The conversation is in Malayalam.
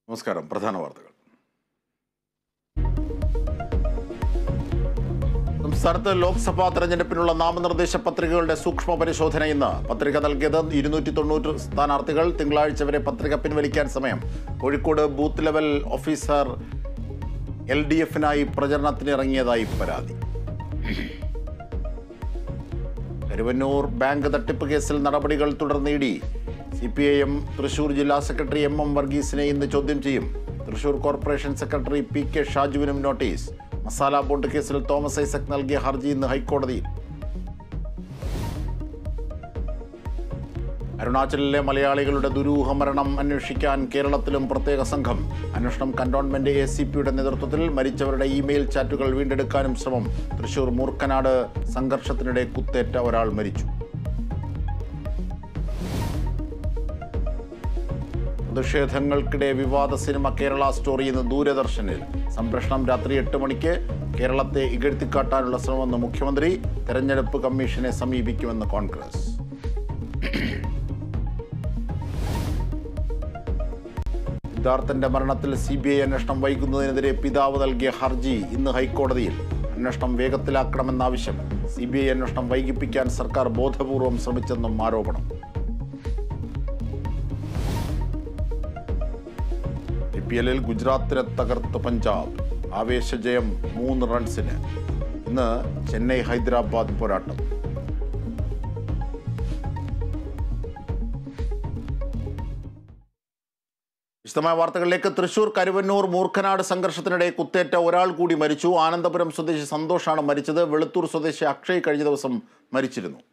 നമസ്കാരം പ്രധാന വാർത്തകൾ സംസ്ഥാനത്ത് ലോക്സഭാ തെരഞ്ഞെടുപ്പിനുള്ള നാമനിർദ്ദേശ പത്രികകളുടെ സൂക്ഷ്മ പരിശോധന ഇന്ന് പത്രിക നൽകിയത് ഇരുന്നൂറ്റി തൊണ്ണൂറ് സ്ഥാനാർത്ഥികൾ തിങ്കളാഴ്ച വരെ പത്രിക പിൻവലിക്കാൻ സമയം Kozhikode booth level officer L D എഫിനായി പ്രചരണത്തിനിറങ്ങിയതായി പരാതി കരുവന്നൂർ ബാങ്ക് തട്ടിപ്പ് കേസിൽ നടപടികൾ തുടർന്നിടി C P I M Thrissur ജില്ലാ സെക്രട്ടറി എം എം വർഗീസിനെ ഇന്ന് ചോദ്യം ചെയ്യും Thrissur corporation secretary P K ഷാജുവിനും നോട്ടീസ് മസാല ബോണ്ട് കേസിൽ തോമസ് ഐസക് നൽകിയ ഹർജി ഇന്ന് ഹൈക്കോടതിയിൽ അരുണാചലിലെ മലയാളികളുടെ ദുരൂഹ മരണം അന്വേഷിക്കാൻ കേരളത്തിലും പ്രത്യേക സംഘം അന്വേഷണം കന്റോൺമെന്റ് എ സി പിയുടെ നേതൃത്വത്തിൽ മരിച്ചവരുടെ ഇമെയിൽ ചാറ്റുകൾ വീണ്ടെടുക്കാനും ശ്രമം തൃശൂർ മൂർക്കനാട് സംഘർഷത്തിനിടെ കുത്തേറ്റ ഒരാൾ മരിച്ചു പ്രതിഷേധങ്ങൾക്കിടെ വിവാദ സിനിമ കേരള സ്റ്റോറി ഇന്ന് ദൂരദർശനിൽ സംപ്രേഷണം രാത്രി എട്ട് മണിക്ക് കേരളത്തെ ഇകഴ്ത്തിക്കാട്ടാനുള്ള ശ്രമമെന്ന് മുഖ്യമന്ത്രി തെരഞ്ഞെടുപ്പ് കമ്മീഷനെ സമീപിക്കുമെന്ന് കോൺഗ്രസ് സിദ്ധാർത്ഥന്റെ മരണത്തിൽ സി ബി ഐ അന്വേഷണം വൈകുന്നതിനെതിരെ പിതാവ് നൽകിയ ഹർജി ഇന്ന് ഹൈക്കോടതിയിൽ അന്വേഷണം വേഗത്തിലാക്കണമെന്ന ആവശ്യം സി ബി ഐ അന്വേഷണം വൈകിപ്പിക്കാൻ സർക്കാർ ബോധപൂർവം ശ്രമിച്ചെന്നും ആരോപണം ഐ പി എല്ലിൽ ഗുജറാത്തിനെ തകർത്ത് പഞ്ചാബ് ആവേശജയം മൂന്ന് റൺസിന് ഇന്ന് ചെന്നൈ ഹൈദരാബാദ് പോരാട്ടം വിശദമായ വാർത്തകളിലേക്ക് തൃശൂർ കരുവന്നൂർ മൂർഖനാട് സംഘർഷത്തിനിടെ കുത്തേറ്റ ഒരാൾ കൂടി മരിച്ചു ആനന്ദപുരം സ്വദേശി സന്തോഷാണ് മരിച്ചത് വെളുത്തൂർ സ്വദേശി അക്ഷയ് കഴിഞ്ഞ ദിവസം മരിച്ചിരുന്നു